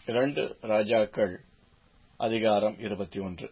இரண்டு ராஜாக்கள் அதிகாரம் இருபத்தி ஒன்று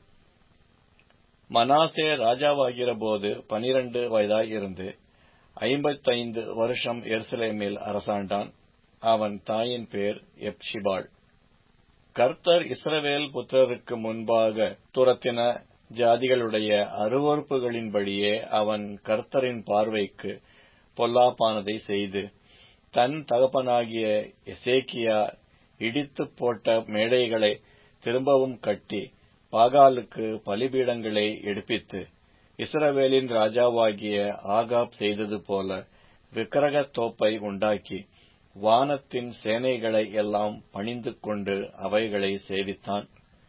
மனாசே ராஜாவாகிறபோது பனிரண்டு வயதாயிருந்து ஐம்பத்தைந்து வருஷம் எருசலேமில் அரசாண்டான் அவன் தாயின் பேர் எப்சிபாள் கர்த்தர் இஸ்ரவேல் புத்திரருக்கு முன்பாக துரத்தின ஜாதிகளுடைய அருவறுப்புகளின்படியே அவன் கர்த்தரின் பார்வைக்கு பொல்லாப்பானதை செய்து தன் தகப்பனாகிய எசேக்கியா இடித்துப் போட்ட மேடைகளை திரும்பவும் கட்டி பாகாலுக்கு பலிபீடங்களை எடுப்பித்து இஸ்ரவேலின் ராஜாவாகிய ஆகாப் செய்தது போல விக்கிரகத் தோப்பை உண்டாக்கி வானத்தின் சேனைகளை எல்லாம் பணிந்து கொண்டு அவைகளை சேவித்தான்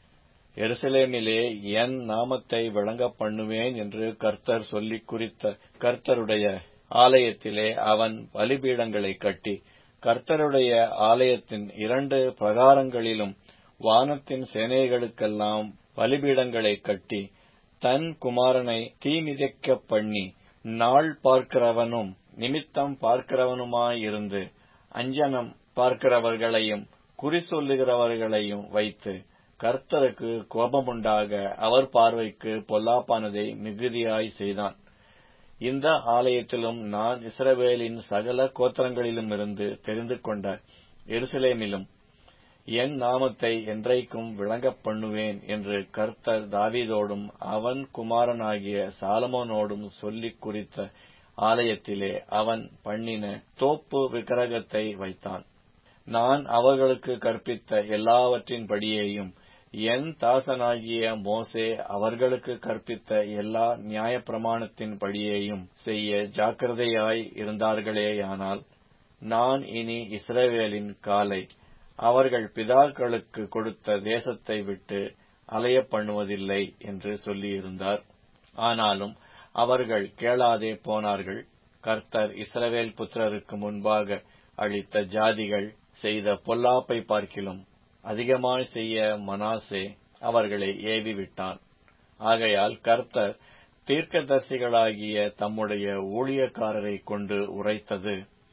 எருசலேமிலே என் நாமத்தை விளங்க பண்ணுவேன் என்று கர்த்தர் சொல்லிக் குறித்த கர்த்தருடைய ஆலயத்திலே அவன் பலிபீடங்களை கட்டி கர்த்தருடைய ஆலயத்தின் இரண்டு பிரகாரங்களிலும் வானத்தின் சேனைகளுக்கெல்லாம் பலிபீடங்களை கட்டி தன் குமாரனை தீமிதிக்க பண்ணி நாள் பார்க்கிறவனும் நிமித்தம் பார்க்கிறவனுமாயிருந்து அஞ்சனம் பார்க்கிறவர்களையும் குறி சொல்லுகிறவர்களையும் வைத்து கர்த்தருக்கு கோபமுண்டாக அவர் பார்வைக்கு பொல்லாப்பானதை மிகுதியாய் செய்தான் இந்த ஆலயத்திலும் நான் இஸ்ரவேலின் சகல கோத்திரங்களிலுமிருந்து தெரிந்து கொண்ட எருசலேமிலும் என் நாமத்தை என்றைக்கும் விளங்கப் பண்ணுவேன் என்று கர்த்தர் தாவீதோடும் அவன் குமாரனாகிய சாலமோனோடும் சொல்லிக் குறித்த ஆலயத்திலே அவன் பண்ணின தோப்பு விக்கிரகத்தை வைத்தான் நான் அவர்களுக்கு கற்பித்த எல்லாவற்றின்படியேயும் என் தாசனாகிய மோசே அவர்களுக்கு கற்பித்த எல்லா நியாயப்பிரமாணத்தின்படியேயும் செய்ய ஜாக்கிரதையாய் இருந்தார்களேயானால் நான் இனி இஸ்ரவேலின் காலை அவர்கள் பிதாக்களுக்கு கொடுத்த தேசத்தை விட்டு அலைய பண்ணுவதில்லை என்று சொல்லியிருந்தார் ஆனாலும் அவர்கள் கேளாதே போனார்கள் கர்த்தர் இஸ்ரவேல் புத்திரருக்கு முன்பாக அளித்த ஜாதிகள் செய்த பொல்லாப்பை பார்க்கிலும் அதிகமாய் செய்ய மனாசே அவர்களை ஏவி விட்டான் ஆகையால் கர்த்தர் தீர்க்கதரிசிகளாகிய தம்முடைய ஊழியக்காரரை கொண்டு உரைத்தது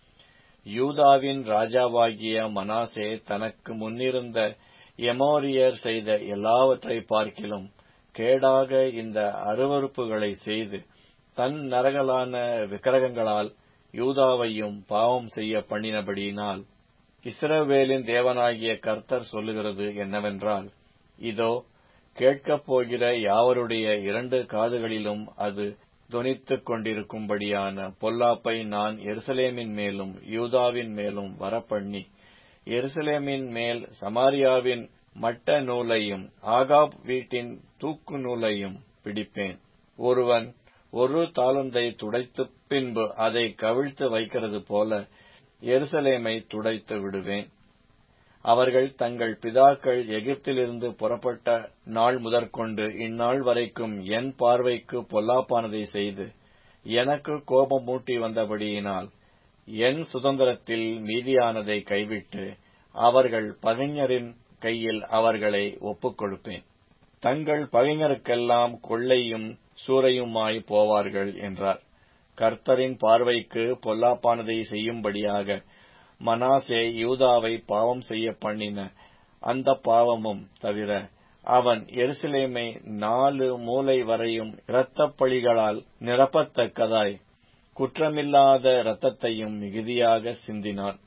யூதாவின் ராஜாவாகிய மனாசே தனக்கு முன்னிருந்த எமோரியர் செய்த எல்லாவற்றை பார்க்கிலும் கேடாக இந்த அருவறுப்புகளை செய்து தன் நரகலான விக்கிரகங்களால் யூதாவையும் பாவம் செய்ய பண்ணினபடியினால் இஸ்ரவேலின் தேவனாகிய கர்த்தர் சொல்லுகிறது என்னவென்றால் இதோ கேட்கப் போகிற யாவருடைய இரண்டு காதுகளிலும் அது தொனித்துக் கொண்டிருக்கும்படியான பொல்லாப்பை நான் எருசலேமின் மேலும் யூதாவின் மேலும் வரப்பண்ணி எருசலேமின் மேல் சமாரியாவின் மட்ட நூலையும் ஆகாப் வீட்டின் தூக்கு நூலையும் பிடிப்பேன் ஒருவன் ஒரு தாளந்தை துடைத்து பின்பு அதை கவிழ்த்து வைக்கிறது போல எருசலேமை துடைத்து விடுவேன் அவர்கள் தங்கள் பிதாக்கள் எகிப்திலிருந்து புறப்பட்ட நாள் முதற்கொண்டு இந்நாள் வரைக்கும் என் பார்வைக்கு பொல்லாப்பானதை செய்து எனக்கு கோபம் மூட்டி வந்தபடியினால் என் சுதந்திரத்தில் மீதியானதை கைவிட்டு அவர்கள் பகைஞரின் கையில் அவர்களை ஒப்புக் கொடுப்பேன் தங்கள் பகைஞருக்கெல்லாம் கொள்ளையும் சூறையுமாய் போவார்கள் என்றார் கர்த்தரின் பார்வைக்கு பொல்லாப்பானதை செய்யும்படியாக மனாசே யூதாவை பாவம் செய்ய பண்ணின அந்த பாவமும் தவிர அவன் எருசலேமை நாலு மூலை வரையும் இரத்தப்பழிகளால் நிரப்பத்தக்கதாய் குற்றமில்லாத இரத்தத்தையும் மிகுதியாக சிந்தினான்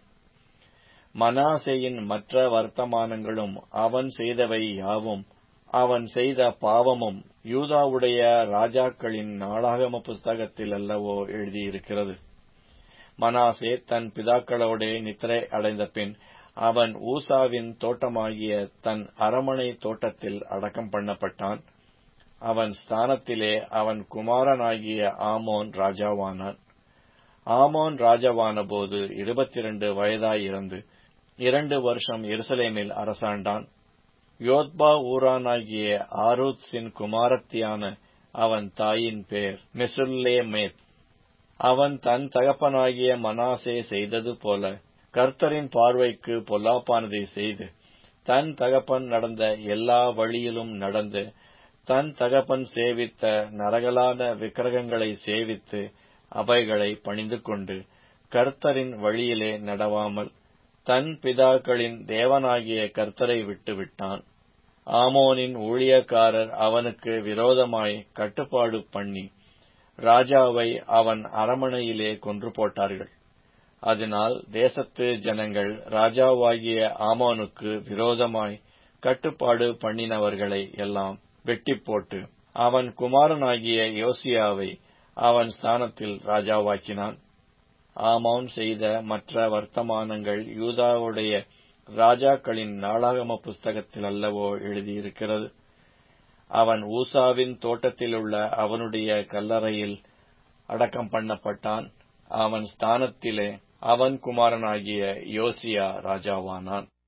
மனாசேயின் மற்ற வர்த்தமானங்களும் அவன் செய்தவை யாவும் அவன் செய்த பாவமும் யூதாவுடைய ராஜாக்களின் நாளாகம புஸ்தகத்தில் அல்லவோ எழுதியிருக்கிறது மனாசே தன் பிதாக்களோடே நித்திரை அடைந்த பின் அவன் ஊசாவின் தோட்டமாகிய தன் அரமனை தோட்டத்தில் அடக்கம் பண்ணப்பட்டான் அவன் ஸ்தானத்திலே அவன் குமாரனாகிய ஆமோன் ராஜாவானான் ஆமோன் ராஜாவான போது இருபத்தி இரண்டு வயதாயிருந்து இரண்டு வருஷம் எருசலேமில் அரசாண்டான் யோத்பா ஊரானாகிய ஆரூத்ஸின் குமாரத்தியான அவன் தாயின் பேர் மெசுல்லேமேத் அவன் தன் தகப்பனாகிய மனாசே செய்தது போல கர்த்தரின் பார்வைக்கு பொல்லாப்பானதை செய்து தன் தகப்பன் நடந்த எல்லா வழியிலும் நடந்து தன் தகப்பன் சேவித்த நரகலான விக்கிரகங்களை சேவித்து அவைகளை பணிந்து கொண்டு கர்த்தரின் வழியிலே நடவாமல் தன் பிதாக்களின் தேவனாகிய கர்த்தரை விட்டுவிட்டான் ஆமோனின் ஊழியக்காரர் அவனுக்கு விரோதமாய் கட்டுப்பாடு பண்ணி ராஜாவை அவன் அரமனையிலே கொன்று போட்டார்கள் அதனால் தேசத்து ஜனங்கள் ராஜாவாகிய ஆமோனுக்கு விரோதமாய் கட்டுப்பாடு பண்ணினவர்களை எல்லாம் வெட்டி போட்டு அவன் குமாரனாகிய யோசியாவை அவன் ஸ்தானத்தில் ராஜாவாக்கினான் ஆமோன் செய்த மற்ற வர்த்தமானங்கள் யூதாவுடைய ராஜாக்களின் நாளாகம புஸ்தகத்தில் அல்லவோ எழுதியிருக்கிறது அவன் ஊசாவின் தோட்டத்திலுள்ள அவனுடைய கல்லறையில் அடக்கம் பண்ணப்பட்டான் அவன் ஸ்தானத்திலே அவன் குமாரனாகிய யோசியா ராஜாவானான்